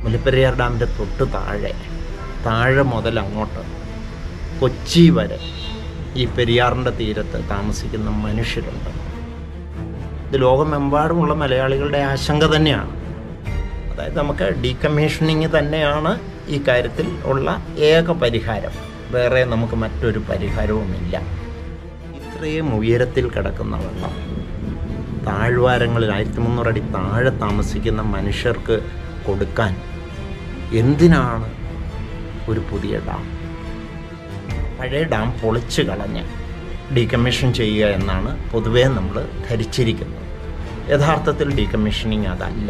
മുല്ലപ്പെരിയാർ ഡാമിൻ്റെ തൊട്ട് താഴെ താഴെ മുതൽ അങ്ങോട്ട് കൊച്ചി വരെ ഈ പെരിയാറിൻ്റെ തീരത്ത് താമസിക്കുന്ന മനുഷ്യരുണ്ട് ഇത് ലോകമെമ്പാടുമുള്ള മലയാളികളുടെ ആശങ്ക തന്നെയാണ് അതായത് നമുക്ക് ഡീകമ്മീഷനിങ് തന്നെയാണ് ഈ കാര്യത്തിൽ ഉള്ള ഏക പരിഹാരം വേറെ നമുക്ക് മറ്റൊരു പരിഹാരവുമില്ല ഇത്രയും ഉയരത്തിൽ കിടക്കുന്ന വെള്ളം താഴ്വാരങ്ങളിൽ ആയിരത്തി മുന്നൂറ് അടി താഴെ താമസിക്കുന്ന മനുഷ്യർക്ക് കൊടുക്കാൻ എന്തിനാണ് ഒരു പുതിയ ഡാം പഴയ ഡാം പൊളിച്ചു കളഞ്ഞ് ഡീകമ്മീഷൻ ചെയ്യുക എന്നാണ് പൊതുവേ നമ്മൾ ധരിച്ചിരിക്കുന്നത് യഥാർത്ഥത്തിൽ ഡീകമ്മീഷനിങ് അതല്ല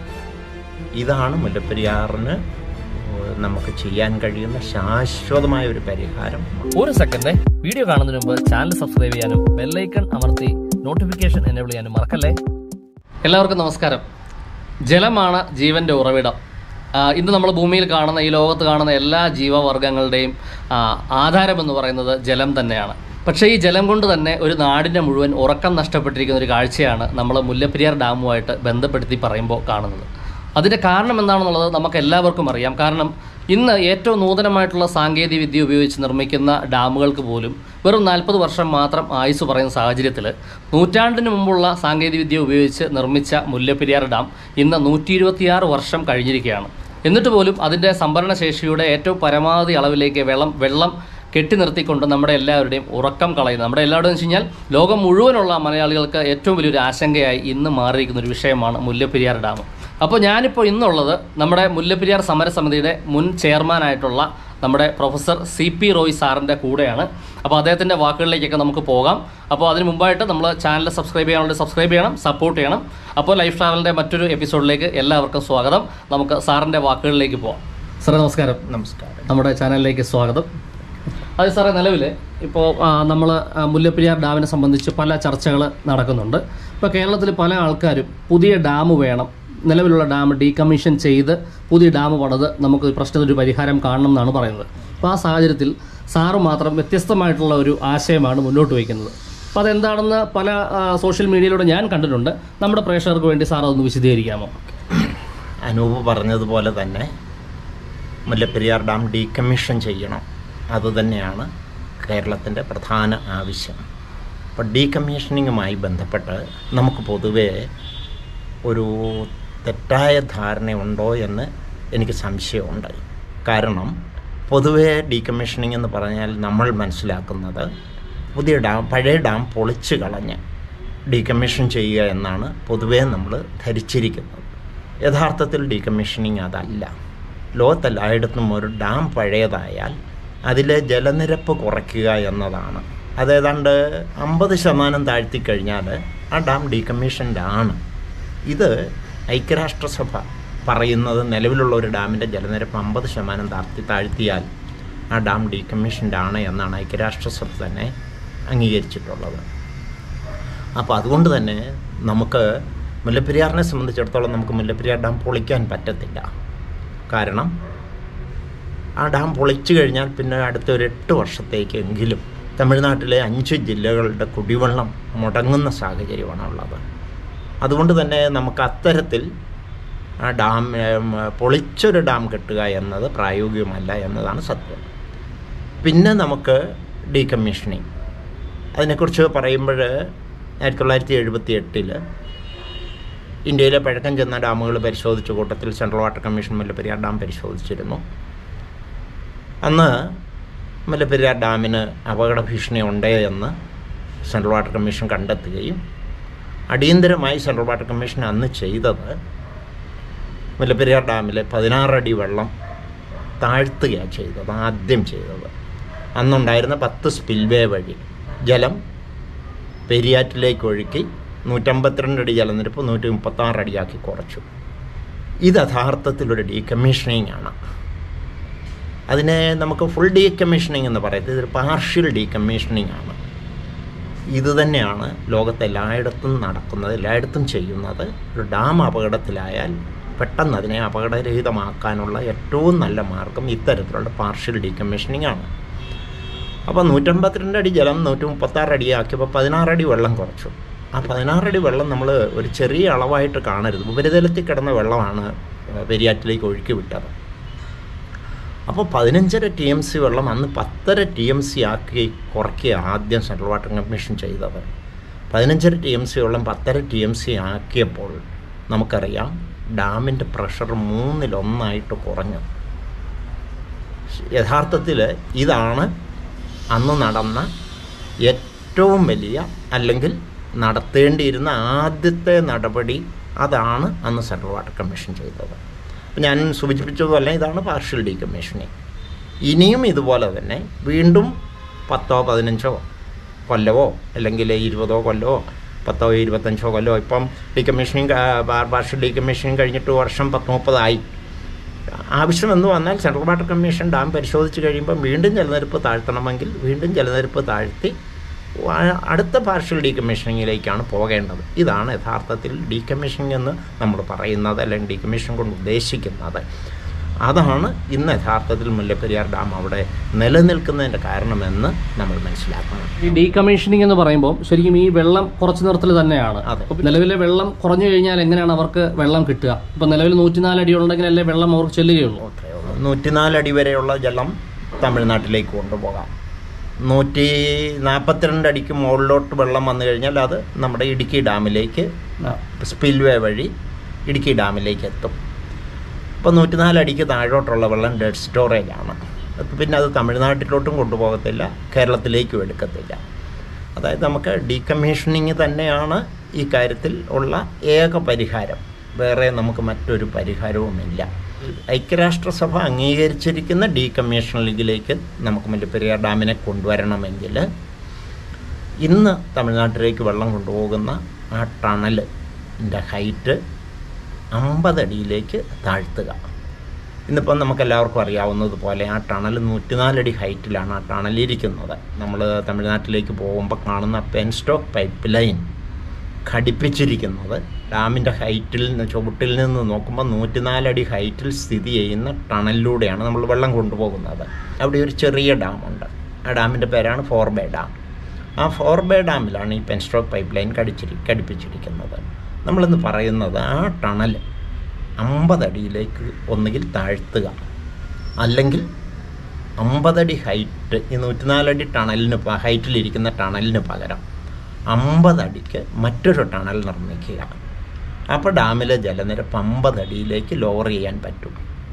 ഇതാണ് മുല്ലപ്പെരിയാറിന് നമുക്ക് ചെയ്യാൻ കഴിയുന്ന ശാശ്വതമായ ഒരു പരിഹാരം ഒരു സെക്കൻഡ് വീഡിയോ കാണുന്നതിന് മുമ്പ് ചാനൽ സബ്സ്ക്രൈബ് ചെയ്യാനും ബെല്ലൈക്കൺ അമർത്തി നോട്ടിഫിക്കേഷൻ എനേബിൾ ചെയ്യാനും മറക്കല്ലേ എല്ലാവർക്കും നമസ്കാരം ജലമാണ് ജീവന്റെ ഉറവിടം ആ, ഇന്ന് നമ്മൾ ഭൂമിയിൽ കാണുന്ന ഈ ലോകത്ത് കാണുന്ന എല്ലാ ജീവവർഗങ്ങളുടെയും ആ, ആധാരം എന്ന് പറയുന്നത് ജലം തന്നെയാണ് പക്ഷേ ഈ ജലം കൊണ്ട് തന്നെ ഒരു നാടിൻ്റെ മുഴുവൻ ഉറക്കം നഷ്ടപ്പെട്ടിരിക്കുന്ന ഒരു കാഴ്ചയാണ് നമ്മൾ മുല്ലപ്പെരിയാർ ഡാമുമായിട്ട് ബന്ധപ്പെടുത്തി പറയുമ്പോൾ കാണുന്നത് അതിൻ്റെ കാരണം എന്താണെന്നുള്ളത് നമുക്ക് എല്ലാവർക്കും അറിയാം കാരണം ഇന്ന് ഏറ്റവും നൂതനമായിട്ടുള്ള സാങ്കേതിക വിദ്യ ഉപയോഗിച്ച് നിർമ്മിക്കുന്ന ഡാമുകൾക്ക് പോലും വെറും നാൽപ്പത് വർഷം മാത്രം ആയുസ് പറയുന്ന സാഹചര്യത്തിൽ നൂറ്റാണ്ടിന് മുമ്പുള്ള സാങ്കേതിക വിദ്യ ഉപയോഗിച്ച് നിർമ്മിച്ച മുല്ലപ്പെരിയാർ ഡാം ഇന്ന് നൂറ്റി ഇരുപത്തിയാറ് വർഷം കഴിഞ്ഞിരിക്കുകയാണ് എന്നിട്ട് പോലും അതിൻ്റെ സംഭരണ ശേഷിയുടെ ഏറ്റവും പരമാവധി അളവിലേക്ക് വെള്ളം വെള്ളം കെട്ടി നിർത്തിക്കൊണ്ട് നമ്മുടെ എല്ലാവരുടെയും ഉറക്കം കളയുന്നത് നമ്മുടെ എല്ലാവരുടെയും വെച്ച് കഴിഞ്ഞാൽ ലോകം മുഴുവനുള്ള മലയാളികൾക്ക് ഏറ്റവും വലിയൊരു ആശങ്കയായി ഇന്ന് മാറിയിരിക്കുന്ന ഒരു വിഷയമാണ് മുല്ലപ്പെരിയാർ ഡാം അപ്പോൾ ഞാനിപ്പോൾ ഇന്നുള്ളത് നമ്മുടെ മുല്ലപ്പെരിയാർ സമരസമിതിയുടെ മുൻ ചെയർമാനായിട്ടുള്ള നമ്മുടെ പ്രൊഫസർ സി പി റോയ് സാറിൻ്റെ കൂടെയാണ് അപ്പോൾ അദ്ദേഹത്തിൻ്റെ വാക്കുകളിലേക്കൊക്കെ നമുക്ക് പോകാം അപ്പോൾ അതിന് മുമ്പായിട്ട് നമ്മൾ ചാനൽ സബ്സ്ക്രൈബ് ചെയ്യാനുള്ള സബ്സ്ക്രൈബ് ചെയ്യണം സപ്പോർട്ട് ചെയ്യണം അപ്പോൾ ലൈഫ് ട്രാവലിൻ്റെ മറ്റൊരു എപ്പിസോഡിലേക്ക് എല്ലാവർക്കും സ്വാഗതം നമുക്ക് സാറിൻ്റെ വാക്കുകളിലേക്ക് പോകാം സാറേ നമസ്കാരം നമസ്കാരം നമ്മുടെ ചാനലിലേക്ക് സ്വാഗതം അത് സാറേ നിലവിൽ ഇപ്പോൾ നമ്മൾ മുല്ലപ്പെരിയാർ ഡാമിനെ സംബന്ധിച്ച് പല ചർച്ചകൾ നടക്കുന്നുണ്ട് ഇപ്പോൾ കേരളത്തിൽ പല ആൾക്കാരും പുതിയ ഡാം വേണം നിലവിലുള്ള ഡാം ഡീകമ്മീഷൻ ചെയ്ത് പുതിയ ഡാം പണിത് നമുക്ക് ഈ പ്രശ്നത്തിന് ഒരു പരിഹാരം കാണണം എന്നാണ് പറയുന്നത് അപ്പോൾ ആ സാഹചര്യത്തിൽ സാറ് മാത്രം വ്യത്യസ്തമായിട്ടുള്ള ഒരു ആശയമാണ് മുന്നോട്ട് വയ്ക്കുന്നത് അപ്പോൾ അതെന്താണെന്ന് പല ആ, സോഷ്യൽ മീഡിയയിലൂടെ ഞാൻ കണ്ടിട്ടുണ്ട് നമ്മുടെ പ്രേക്ഷകർക്ക് വേണ്ടി സാർ അതൊന്ന് വിശദീകരിക്കാമോ അനൂപ് പറഞ്ഞതുപോലെ തന്നെ മുല്ലപ്പെരിയാർ ഡാം ഡീകമ്മീഷൻ ചെയ്യണം അതുതന്നെയാണ് കേരളത്തിൻ്റെ പ്രധാന ആവശ്യം അപ്പോൾ ഡീകമ്മീഷനിങ്ങുമായി ബന്ധപ്പെട്ട് നമുക്ക് പൊതുവേ ഒരു തെറ്റായ ധാരണയുണ്ടോ എന്ന് എനിക്ക് സംശയമുണ്ട് കാരണം പൊതുവേ ഡീകമ്മീഷനിങ് എന്ന് പറഞ്ഞാൽ നമ്മൾ മനസ്സിലാക്കുന്നത് പുതിയ ഡാം പഴയ ഡാം പൊളിച്ചു കളഞ്ഞ് ഡീകമ്മീഷൻ ചെയ്യുക എന്നാണ് പൊതുവേ നമ്മൾ ധരിച്ചിരിക്കുന്നത് യഥാർത്ഥത്തിൽ ഡീകമ്മീഷനിങ് അതല്ല ലോകത്തെല്ലായിടത്തും ഒരു ഡാം പഴയതായാൽ അതിലെ ജലനിരപ്പ് കുറയ്ക്കുക എന്നതാണ് അത് ഏതാണ്ട് അമ്പത് ശതമാനം താഴ്ത്തി കഴിഞ്ഞാൽ ആ ഡാം ഡീകമ്മീഷൻഡ് ആണ് ഇത് ഐക്യരാഷ്ട്രസഭ പറയുന്നത് നിലവിലുള്ള ഒരു ഡാമിൻ്റെ ജലനിരപ്പ് അമ്പത് ശതമാനം താഴ്ത്തി താഴ്ത്തിയാൽ ആ ഡാം ഡീകമ്മീഷൻഡ് ആണ് എന്നാണ് ഐക്യരാഷ്ട്രസഭ തന്നെ അംഗീകരിച്ചിട്ടുള്ളത് അപ്പോൾ അതുകൊണ്ട് തന്നെ നമുക്ക് മുല്ലപ്പെരിയാറിനെ സംബന്ധിച്ചിടത്തോളം നമുക്ക് മുല്ലപ്പെരിയാർ ഡാം പൊളിക്കാൻ പറ്റത്തില്ല കാരണം ആ ഡാം പൊളിച്ചു കഴിഞ്ഞാൽ പിന്നെ അടുത്ത ഒരു എട്ട് വർഷത്തേക്കെങ്കിലും തമിഴ്നാട്ടിലെ അഞ്ച് ജില്ലകളുടെ കുടിവെള്ളം മുടങ്ങുന്ന സാഹചര്യമാണ് ഉള്ളത് അതുകൊണ്ട് തന്നെ നമുക്ക് അത്തരത്തിൽ ആ ഡാം ഏം, പൊളിച്ചൊരു ഡാം കെട്ടുക എന്നത് പ്രായോഗികമല്ല എന്നതാണ് സത്യം പിന്നെ നമുക്ക് ഡീകമ്മീഷനിങ് അതിനെക്കുറിച്ച് പറയുമ്പോൾ ആയിരത്തി തൊള്ളായിരത്തി എഴുപത്തി എട്ടിൽ ഇന്ത്യയിലെ പഴക്കം ചെന്ന ഡാമുകൾ പരിശോധിച്ച കൂട്ടത്തിൽ central water commission Mullaperiyar dam പരിശോധിച്ചിരുന്നു അന്ന് മുല്ലപ്പെരിയാർ ഡാമിന് അപകട ഭീഷണി ഉണ്ട് എന്ന് സെൻട്രൽ വാട്ടർ കമ്മീഷൻ കണ്ടെത്തുകയും അടിയന്തരമായി സെൻട്രൽ വാട്ടർ കമ്മീഷൻ അന്ന് ചെയ്തത് മുല്ലപ്പെരിയാർ ഡാമിലെ പതിനാറടി വെള്ളം താഴ്ത്തുകയാണ് ചെയ്തത് ആദ്യം ചെയ്തത് അന്നുണ്ടായിരുന്ന പത്ത് സ്പിൽവേ വഴി ജലം പെരിയാറ്റിലേക്ക് ഒഴുക്കി നൂറ്റമ്പത്തിരണ്ട് അടി ജലനിരപ്പ് നൂറ്റി മുപ്പത്താറ് അടിയാക്കി കുറച്ചു ഇത് യഥാർത്ഥത്തിലൊരു ഡീകമ്മീഷനിങ് ആണ് അതിനെ നമുക്ക് ഫുൾ ഡീകമ്മീഷനിങ് എന്ന് പറയുന്നത് ഇതൊരു പാർഷ്യൽ ഡീകമ്മീഷനിങ് ആണ് ഇത് തന്നെയാണ് ലോകത്ത് എല്ലായിടത്തും നടക്കുന്നത് എല്ലായിടത്തും ചെയ്യുന്നത് ഒരു ഡാം അപകടത്തിലായാൽ പെട്ടെന്ന് അതിനെ അപകടരഹിതമാക്കാനുള്ള ഏറ്റവും നല്ല മാർഗം ഇത്തരത്തിലുള്ള പാർഷ്യൽ ഡീകമ്മീഷനിങ് ആണ് അപ്പോൾ നൂറ്റമ്പത്തിരണ്ട് അടി ജലം നൂറ്റി മുപ്പത്താറ് അടിയാക്കിയപ്പോൾ പതിനാറ് അടി വെള്ളം കുറച്ചു ആ പതിനാറടി വെള്ളം നമ്മൾ ഒരു ചെറിയ അളവായിട്ട് കാണരുത് ഉപരിതലത്തിൽ കിടന്ന വെള്ളമാണ് പെരിയാറ്റിലേക്ക് ഒഴുക്കി വിട്ടത് അപ്പോൾ പതിനഞ്ചര ടി എം സി വെള്ളം അന്ന് പത്തര ടി എം സി ആക്കി കുറയ്ക്കുക ആദ്യം സെൻട്രൽ വാട്ടർ കമ്മീഷൻ ചെയ്തത് പതിനഞ്ചര ടി എം സി വെള്ളം പത്തര ടി എം സി ആക്കിയപ്പോൾ നമുക്കറിയാം ഡാമിൻ്റെ പ്രഷർ മൂന്നിലൊന്നായിട്ട് കുറഞ്ഞു യഥാർത്ഥത്തിൽ ഇതാണ് അന്ന് നടന്ന ഏറ്റവും വലിയ അല്ലെങ്കിൽ നടത്തേണ്ടിയിരുന്ന ആദ്യത്തെ നടപടി അതാണ് അന്ന് സെൻട്രൽ വാട്ടർ കമ്മീഷൻ ചെയ്തത് അപ്പം ഞാൻ സൂചിപ്പിച്ചതുപോലെ ഇതാണ് പാർഷ്യൽ ഡീകമ്മീഷനിങ് ഇനിയും ഇതുപോലെ തന്നെ വീണ്ടും പത്തോ പതിനഞ്ചോ കൊല്ലവോ അല്ലെങ്കിൽ ഇരുപതോ കൊല്ലവോ പത്തോ ഇരുപത്തഞ്ചോ കൊല്ലമോ ഇപ്പം ഡീകമ്മീഷനിങ് പാർഷ്യൽ ഡീകമ്മീഷനിങ് കഴിഞ്ഞിട്ട് വർഷം പത്ത് മുപ്പതായി ആവശ്യമെന്ന് വന്നാൽ സെൻട്രൽ വാട്ടർ കമ്മീഷൻ ഡാം പരിശോധിച്ച് കഴിയുമ്പോൾ വീണ്ടും ജലനിരപ്പ് താഴ്ത്തണമെങ്കിൽ വീണ്ടും ജലനിരപ്പ് താഴ്ത്തി വ- അടുത്ത പാർഷ്യൽ ഡീകമ്മീഷനിങ്ങിലേക്കാണ് പോകേണ്ടത് ഇതാണ് യഥാർത്ഥത്തിൽ ഡീകമ്മീഷനിങ് എന്ന് നമ്മൾ പറയുന്നത് അല്ലെങ്കിൽ ഡീകമ്മീഷൻ കൊണ്ട് ഉദ്ദേശിക്കുന്നത് അതാണ് ഇന്ന് യഥാർത്ഥത്തിൽ മുല്ലപ്പെരിയാർ ഡാം അവിടെ നിലനിൽക്കുന്നതിൻ്റെ കാരണമെന്ന് നമ്മൾ മനസ്സിലാക്കണം ഈ ഡീകമ്മീഷനിങ് എന്ന് പറയുമ്പോൾ ശരിക്കും ഈ വെള്ളം കുറച്ച് നിർത്തൽ തന്നെയാണ് അതെ. അപ്പൊ നിലവിലെ വെള്ളം കുറഞ്ഞു കഴിഞ്ഞാൽ എങ്ങനെയാണ് അവർക്ക് വെള്ളം കിട്ടുക ഇപ്പൊ നിലവിൽ നൂറ്റിനാല് അടി ഉണ്ടെങ്കിലല്ലേ വെള്ളം അവർക്ക് ചെല്ലുകയുള്ളൂ അത്രയേ ഉള്ളൂ നൂറ്റിനാല് അടി വരെയുള്ള ജലം തമിഴ്നാട്ടിലേക്ക് കൊണ്ടുപോകാം നൂറ്റി നാൽപ്പത്തിരണ്ട് അടിക്ക് മുകളിലോട്ട് വെള്ളം വന്നു കഴിഞ്ഞാൽ അത് നമ്മുടെ ഇടുക്കി ഡാമിലേക്ക് സ്പിൽവേ വഴി ഇടുക്കി ഡാമിലേക്ക് എത്തും ഇപ്പോൾ നൂറ്റിനാല് അടിക്ക് താഴോട്ടുള്ള വെള്ളം ഡെഡ് സ്റ്റോറേജ് ആണ് അത് പിന്നെ അത് തമിഴ്നാട്ടിലോട്ടും കൊണ്ടുപോകത്തില്ല കേരളത്തിലേക്കും എടുക്കത്തില്ല അതായത് നമുക്ക് ഡീകമ്മീഷനിങ് തന്നെയാണ് ഈ കാര്യത്തിൽ ഉള്ള ഏക പരിഹാരം വേറെ നമുക്ക് മറ്റൊരു പരിഹാരവുമില്ല ഐക്യരാഷ്ട്രസഭ അംഗീകരിച്ചിരിക്കുന്ന ഡീകമ്മീഷനിങ്ങിലേക്ക് നമുക്ക് മുല്ലപ്പെരിയാർ ഡാമിനെ കൊണ്ടുവരണമെങ്കിൽ ഇന്ന് തമിഴ്നാട്ടിലേക്ക് വെള്ളം കൊണ്ടുപോകുന്ന ആ ടണലിൻ്റെ ഹൈറ്റ് അമ്പതടിയിലേക്ക് താഴ്ത്തുക ഇന്നിപ്പം നമുക്ക് എല്ലാവർക്കും അറിയാവുന്നതുപോലെ ആ ടണൽ നൂറ്റിനാലടി ഹൈറ്റിലാണ് ആ ടണലിരിക്കുന്നത് നമ്മൾ തമിഴ്നാട്ടിലേക്ക് പോകുമ്പോൾ കാണുന്ന പെൻസ്റ്റോക്ക് പൈപ്പ് ലൈൻ ഘടിപ്പിച്ചിരിക്കുന്നത് ഡാമിൻ്റെ ഹൈറ്റിൽ നിന്ന് ചുവട്ടിൽ നിന്ന് നോക്കുമ്പോൾ നൂറ്റിനാലടി ഹൈറ്റിൽ സ്ഥിതി ചെയ്യുന്ന ടണലിലൂടെയാണ് നമ്മൾ വെള്ളം കൊണ്ടുപോകുന്നത് അവിടെ ഒരു ചെറിയ ഡാമുണ്ട് ആ ഡാമിൻ്റെ പേരാണ് ഫോർബേ ഡാം ആ ഫോർബേ ഡാമിലാണ് ഈ പെൻസ്ട്രോക്ക് പൈപ്പ് ലൈൻ കടിച്ചിരി ഘടിപ്പിച്ചിരിക്കുന്നത് നമ്മളിന്ന് പറയുന്നത് ആ ടണൽ അമ്പതടിയിലേക്ക് ഒന്നുകിൽ താഴ്ത്തുക അല്ലെങ്കിൽ അമ്പതടി ഹൈറ്റ് ഈ നൂറ്റിനാലടി ടണലിന് പ- ഹൈറ്റിലിരിക്കുന്ന ടണലിന് പകരം അമ്പതടിക്ക് മറ്റൊരു ടണൽ നിർമ്മിക്കുക അപ്പോൾ ഡാമിലെ ജലനിരപ്പ് അമ്പതടിയിലേക്ക് ലോവർ ചെയ്യാൻ പറ്റും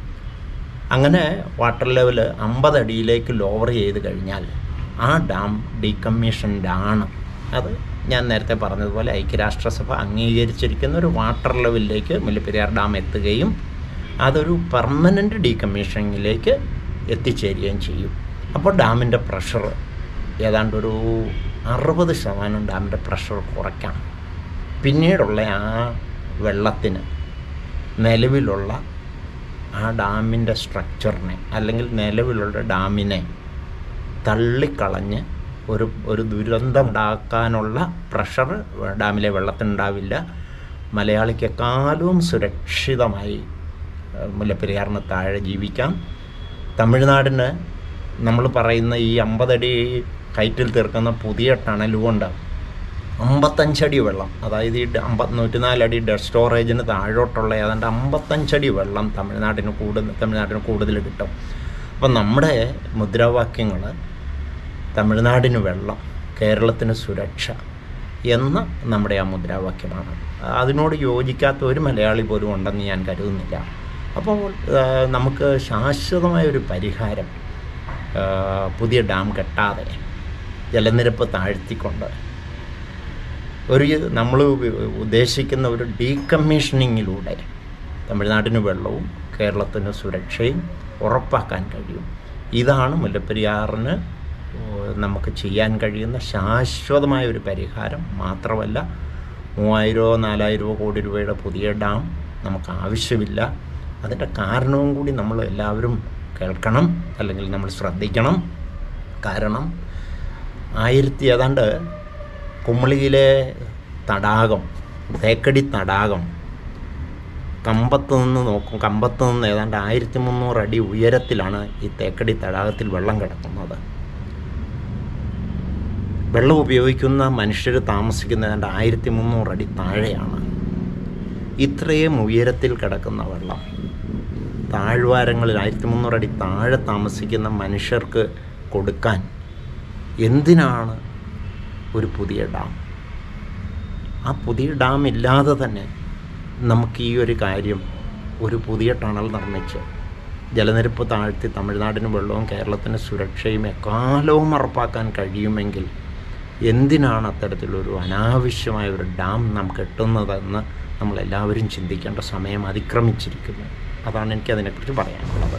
അങ്ങനെ വാട്ടർ ലെവൽ അമ്പതടിയിലേക്ക് ലോവർ ചെയ്ത് കഴിഞ്ഞാൽ ആ ഡാം ഡീകമ്മീഷൻഡ് ആണ് അത് ഞാൻ നേരത്തെ പറഞ്ഞതുപോലെ ഐക്യരാഷ്ട്രസഭ അംഗീകരിച്ചിരിക്കുന്ന ഒരു വാട്ടർ ലെവലിലേക്ക് മുല്ലപ്പെരിയാർ ഡാം എത്തുകയും അതൊരു പെർമനൻ്റ് ഡീകമ്മീഷനിങ്ങിലേക്ക് എത്തിച്ചേരുകയും ചെയ്യും അപ്പോൾ ഡാമിൻ്റെ പ്രഷർ ഏതാണ്ട് ഒരു അറുപത് ശതമാനം ഡാമിൻ്റെ പ്രഷർ കുറയ്ക്കാം പിന്നീടുള്ള ആ വെള്ളത്തിന് നിലവിലുള്ള ആ ഡാമിൻ്റെ സ്ട്രക്ചറിനെ അല്ലെങ്കിൽ നിലവിലുള്ള ഡാമിനെ തള്ളിക്കളഞ്ഞ് ഒരു ഒരു ദുരന്തം ഉണ്ടാക്കാനുള്ള പ്രഷർ ഡാമിലെ വെള്ളത്തിനുണ്ടാവില്ല മലയാളിക്കെക്കാളും സുരക്ഷിതമായി ഏഹ്, മുല്ലപ്പെരിയാറിന് താഴെ ജീവിക്കാം തമിഴ്നാടിന് നമ്മൾ പറയുന്ന ഈ അമ്പതടി ഹൈറ്റിൽ തീർക്കുന്ന പുതിയ ടണൽ കൊണ്ട് അമ്പത്തഞ്ചടി വെള്ളം അതായത് ഈ അമ്പ നൂറ്റിനാലടി ഡെഡ് സ്റ്റോറേജിന് താഴോട്ടുള്ള ഏതാണ്ട് അമ്പത്തഞ്ചടി വെള്ളം തമിഴ്നാടിന് കൂടുതൽ തമിഴ്നാടിന് കൂടുതൽ കിട്ടും അപ്പം നമ്മുടെ മുദ്രാവാക്യങ്ങൾ തമിഴ്നാടിന് വെള്ളം കേരളത്തിന് സുരക്ഷ എന്ന നമ്മുടെ ആ മുദ്രാവാക്യമാണ് അതിനോട് യോജിക്കാത്ത ഒരു മലയാളി പോലും ഉണ്ടെന്ന് ഞാൻ കരുതുന്നില്ല അപ്പോൾ ആ, നമുക്ക് ശാശ്വതമായ ഒരു പരിഹാരം ആ, പുതിയ ഡാം കെട്ടാതെ ജലനിരപ്പ് താഴ്ത്തിക്കൊണ്ട് ഒരു നമ്മൾ ഉദ്ദേശിക്കുന്ന ഒരു ഡീകമ്മീഷനിങ്ങിലൂടെ തമിഴ്നാടിന് വെള്ളവും കേരളത്തിന് സുരക്ഷയും ഉറപ്പാക്കാൻ കഴിയും ഇതാണ് മുല്ലപ്പെരിയാറിന് നമുക്ക് ചെയ്യാൻ കഴിയുന്ന ശാശ്വതമായ ഒരു പരിഹാരം മാത്രമല്ല മൂവായിരമോ നാലായിരമോ കോടി രൂപയുടെ പുതിയ ഡാം നമുക്ക് ആവശ്യമില്ല അതിൻ്റെ കാരണവും കൂടി നമ്മൾ എല്ലാവരും കേൾക്കണം അല്ലെങ്കിൽ നമ്മൾ ശ്രദ്ധിക്കണം കാരണം ആയിരത്തി ഏതാണ്ട് കുമളിയിലെ തടാകം തേക്കടി തടാകം കമ്പത്ത് നിന്ന് നോക്കും കമ്പത്ത് നിന്ന് ഏതാണ്ട് ആയിരത്തി മുന്നൂറ് അടി ഉയരത്തിലാണ് ഈ തേക്കടി തടാകത്തിൽ വെള്ളം കിടക്കുന്നത് വെള്ളം ഉപയോഗിക്കുന്ന മനുഷ്യർ താമസിക്കുന്ന ഏതാണ്ട് ആയിരത്തി മുന്നൂറ് അടി താഴെയാണ് ഇത്രയും ഉയരത്തിൽ കിടക്കുന്ന വെള്ളം താഴ്വാരങ്ങളിൽ ആയിരത്തി മുന്നൂറ് അടി താഴെ താമസിക്കുന്ന മനുഷ്യർക്ക് കൊടുക്കാൻ എന്തിനാണ് ഒരു പുതിയ ഡാം ആ പുതിയ ഡാം ഇല്ലാതെ തന്നെ നമുക്ക് ഈ ഒരു കാര്യം ഒരു പുതിയ ടണൽ നിർമ്മിച്ച് ജലനിരപ്പ് താഴ്ത്തി തമിഴ്നാടിന് വെള്ളവും കേരളത്തിന് സുരക്ഷയും എക്കാലവും ഉറപ്പാക്കാൻ കഴിയുമെങ്കിൽ എന്തിനാണ് അത്തരത്തിലൊരു അനാവശ്യമായ ഒരു ഡാം നാം കെട്ടുന്നതെന്ന് നമ്മളെല്ലാവരും ചിന്തിക്കേണ്ട സമയം അതിക്രമിച്ചിരിക്കുന്നു അതാണ് എനിക്ക് അതിനെക്കുറിച്ച് പറയാനുള്ളത്